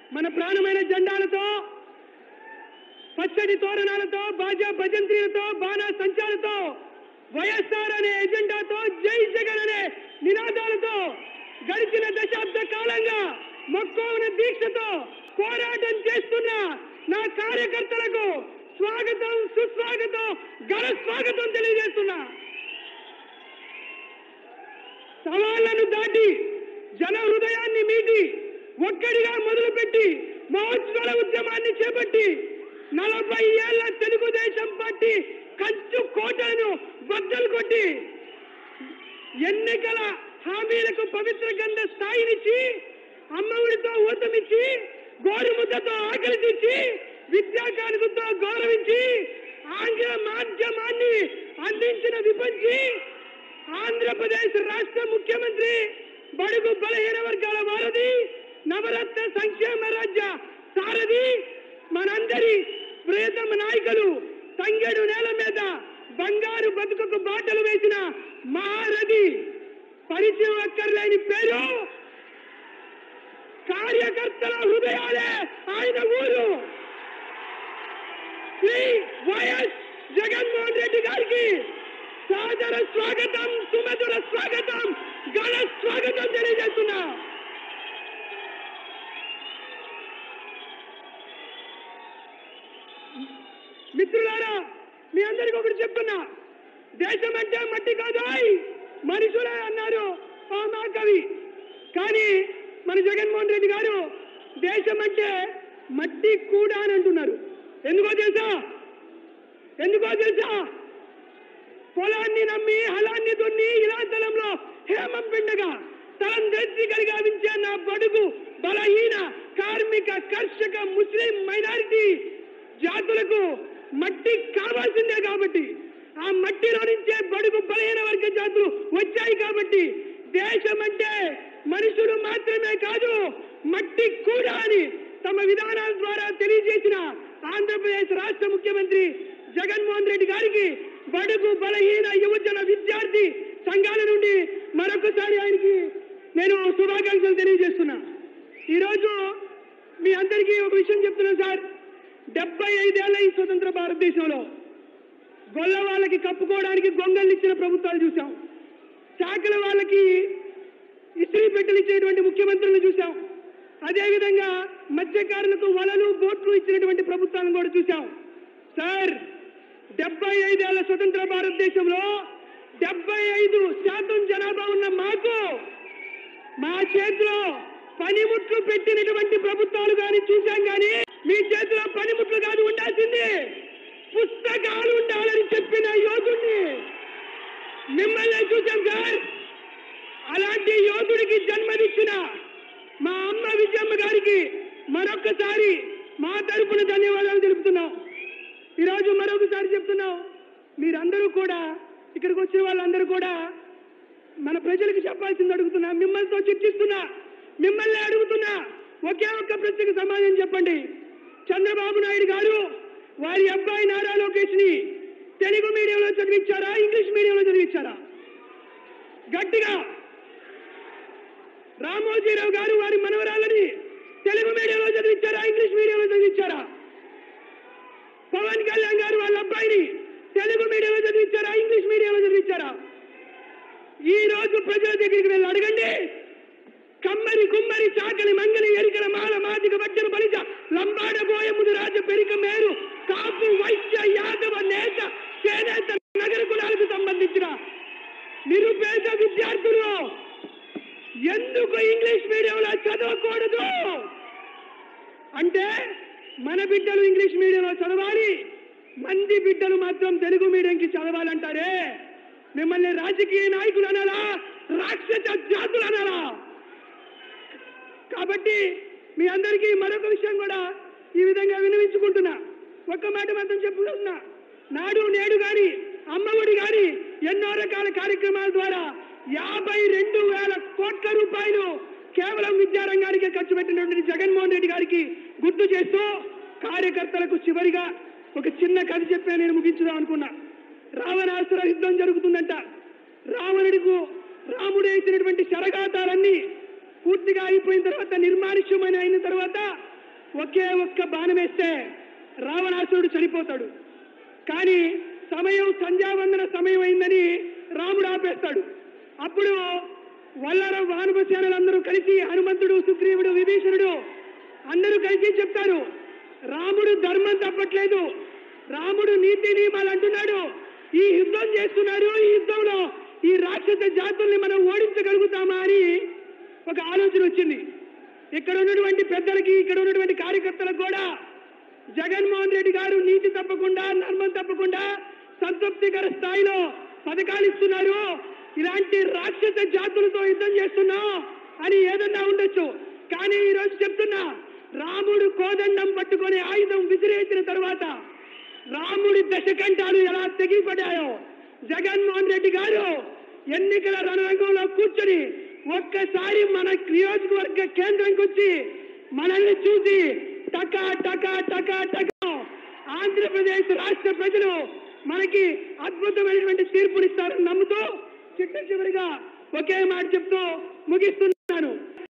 మన ప్రాణమైన జెండాలతో పచ్చడి తోరణాలతో బాజా భజంత్రీలతో బాణా సంచాలతో వైఎస్ఆర్ అనే ఎజెండాతో జై జగన్ అనే నినాదాలతో గడిచిన దశాబ్ద కాలంగా మొక్కవన దీక్షతో పోరాటం చేస్తున్న నా కార్యకర్తలకు స్వాగతం సుస్వాగతం ఘన స్వాగతం తెలియజేస్తున్నా సవాళ్లను దాటి జన హృదయాన్ని మీటి ఒక్కడిగా మొదలుపెట్టి మహోజ్వల ఉద్యమాన్ని చేపట్టి నలభై ఏళ్ల తెలుగుదేశం పార్టీ కంచు కోటను బద్దలు కొట్టి ఎన్నికల హామీలకు పవిత్ర గంధ స్థాయినిచ్చి అమ్మఒడితో ఊతమిచ్చి గోరుముద్దతో ఆకలి తీర్చి విద్యా కానుకతో గౌరవించి ఆంగ్ల మాధ్యమాన్ని అందించిన విపంచి ఆంధ్రప్రదేశ్ రాష్ట్ర ముఖ్యమంత్రి బడుగు బలహీన వర్గాల వారధి నవరత్న సంక్షేమ రాజ్య సారథి మనందరి ప్రియతమ నాయకులు తంగేడు నేల మీద బంగారు బతుకుకు బాటలు వేసిన మహారథి పరిచయం అక్కర్లేని పేరు కార్యకర్తల హృదయాలే ఆయన ఊరు శ్రీ వైఎస్ జగన్మోహన్ రెడ్డి గారికి సాదర స్వాగతం సుమధుర స్వాగతం ఘన స్వాగతం తెలియజేస్తున్నా మిత్రులారా మీ అందరికీ ఒకటి చెప్తున్నా దేశం అంటే మట్టి కాదోయ్ మనుషులే అన్నారు ఆ మహాకవి కానీ మన జగన్మోహన్ రెడ్డి గారు దేశం అంటే మట్టి కూడా అని అంటున్నారు ఎందుకో తెలుసా ఎందుకో తెలుసా పొలాన్ని నమ్మి హలాన్ని దున్ని ఇలాంతలంలో హేమం పిండగా తలం దెత్తి కలిగావించే నా బడుగు బలహీన కార్మిక కర్షక ముస్లిం మైనారిటీ జాతులకు మట్టి కావాల్సిందే కాబట్టి ఆ మట్టిలో నుంచే బడుగు బలహీన వర్గ జాతులు వచ్చాయి కాబట్టి దేశం అంటే మనుషులు మాత్రమే కాదు మట్టి కూడా అని తమ విధానాల ద్వారా తెలియజేసిన ఆంధ్రప్రదేశ్ రాష్ట్ర ముఖ్యమంత్రి జగన్మోహన్ రెడ్డి గారికి బడుగు బలహీన యువజన విద్యార్థి సంఘాల నుండి మరొకసారి ఆయనకి నేను శుభాకాంక్షలు తెలియజేస్తున్నా ఈరోజు మీ అందరికీ ఒక విషయం చెప్తున్నాను సార్ డెబ్బై ఐదేళ్ల ఈ స్వతంత్ర భారతదేశంలో గొల్ల వాళ్ళకి కప్పుకోవడానికి గొంగళ్ళు ఇచ్చిన ప్రభుత్వాలు చూసాం చాకల వాళ్ళకి ఇస్త్రీ పెట్టెలు ఇచ్చినటువంటి ముఖ్యమంత్రులను చూసాం అదేవిధంగా మత్స్యకారులకు వలలు బోట్లు ఇచ్చినటువంటి ప్రభుత్వాలను కూడా చూసాం సార్ డెబ్బై ఐదేళ్ల స్వతంత్ర భారతదేశంలో డెబ్బై ఐదు శాతం జనాభా ఉన్న మాకు మా చేతిలో పనిముట్లు పెట్టినటువంటి ప్రభుత్వాలు కానీ చూశాం కానీ మీ చేతిలో పనిముట్లు కాదు ఉండాల్సింది పుస్తకాలు ఉండాలని చెప్పిన యోధుడిని మిమ్మల్ని చూశాం సార్ అలాంటి యోధుడికి జన్మనిచ్చిన మా అమ్మ విజయమ్మ గారికి మరొక్కసారి మా తరపున ధన్యవాదాలు తెలుపుతున్నాం ఈరోజు మరొకసారి చెప్తున్నాం మీరందరూ కూడా ఇక్కడికి వచ్చిన వాళ్ళందరూ కూడా మన ప్రజలకు చెప్పాల్సింది అడుగుతున్నా మిమ్మల్నితో చర్చిస్తున్నా మిమ్మల్ని అడుగుతున్నా ఒకే ఒక్క ప్రశ్నకు సమాధానం చెప్పండి చంద్రబాబు నాయుడు గారు వారి అబ్బాయి నారా లోకేష్ ని తెలుగు మీడియంలో చదివించారా ఇంగ్లీష్ మీడియంలో చదివించారా గట్టిగా రామోజీరావు గారు వారి మనవరాలని తెలుగు మీడియంలో చదివించారా ఇంగ్లీష్ మీడియంలో చదివించారా పవన్ కళ్యాణ్ గారు వాళ్ళ అబ్బాయిని తెలుగు మీడియంలో చదివించారా ఇంగ్లీష్ మీడియంలో చదివించారా ఈ రోజు ప్రజల దగ్గరికి వెళ్ళి అడగండి కమ్మరి కుమ్మరి చాకలి మంగలి ఎరికల మాల మాదిక వజ్జన బలిజ లంబాడ గోయముదు రాజ పెరిక మేరు కాపు వైశ్య యాదవ నేత చేనేత నగర కులాలకు సంబంధించిన నిరుపేద విద్యార్థులు ఎందుకు ఇంగ్లీష్ మీడియంలో చదవకూడదు అంటే మన బిడ్డలు ఇంగ్లీష్ మీడియంలో చదవాలి మంది బిడ్డలు మాత్రం తెలుగు మీడియంకి చదవాలంటారే మిమ్మల్ని రాజకీయ నాయకులు అనాలా రాక్షస జాతులు అనాలా కాబట్టి మీ అందరికీ మరొక విషయం కూడా ఈ విధంగా వినవించుకుంటున్నా ఒక్క మాట మాత్రం చెప్పుకుంటున్నా నాడు నేడు గాని అమ్మఒడి గాని ఎన్నో రకాల కార్యక్రమాల ద్వారా యాభై రెండు వేల కోట్ల రూపాయలు కేవలం విద్యారంగానికే ఖర్చు పెట్టినటువంటి జగన్మోహన్ రెడ్డి గారికి గుర్తు చేస్తూ కార్యకర్తలకు చివరిగా ఒక చిన్న కథ చెప్పే నేను ముగించుదాం అనుకున్నా రావణాసుర యుద్ధం జరుగుతుందంట రావణుడికు రాముడు వేసినటువంటి శరఘాతాలన్నీ పూర్తిగా అయిపోయిన తర్వాత నిర్మానుష్యమైన అయిన తర్వాత ఒకే ఒక్క బాణం వేస్తే రావణాసురుడు చనిపోతాడు కానీ సమయం సంధ్యావందన సమయం అయిందని రాముడు ఆపేస్తాడు అప్పుడు వల్లర వానపసేనలందరూ కలిసి హనుమంతుడు సుగ్రీవుడు విభీషణుడు అందరూ కలిసి చెప్తారు రాముడు ధర్మం తప్పట్లేదు రాముడు నీతి నియమాలు అంటున్నాడు ఈ యుద్ధం చేస్తున్నారు ఈ యుద్ధంలో ఈ రాక్షస జాతుల్ని మనం ఓడించగలుగుతామా అని ఒక ఆలోచన వచ్చింది ఇక్కడ ఉన్నటువంటి పెద్దలకి ఇక్కడ ఉన్నటువంటి కార్యకర్తలకు కూడా జగన్మోహన్ రెడ్డి గారు నీతి తప్పకుండా ధర్మం తప్పకుండా సంతృప్తికర స్థాయిలో పథకాలు ఇస్తున్నారు ఇలాంటి రాక్షస జాతులతో యుద్ధం చేస్తున్నాం అని ఏదన్నా ఉండొచ్చు కానీ ఈ రోజు చెప్తున్నా రాముడు కోదండం పట్టుకొని ఆయుధం విసిరేసిన తర్వాత రాముడి దశకంఠాలు ఎలా తెగిపడ్డాయో జగన్మోహన్ రెడ్డి గారు ఎన్నికల రణరంగంలో కూర్చొని ఒక్కసారి మన నియోజకవర్గ కేంద్రంకి వచ్చి మనల్ని చూసి టకా టకా టకా టకా ఆంధ్రప్రదేశ్ రాష్ట్ర ప్రజలు మనకి అద్భుతమైనటువంటి తీర్పునిస్తారని నమ్ముతూ చిట్ట చివరిగా ఒకే మాట చెప్తూ ముగిస్తున్నా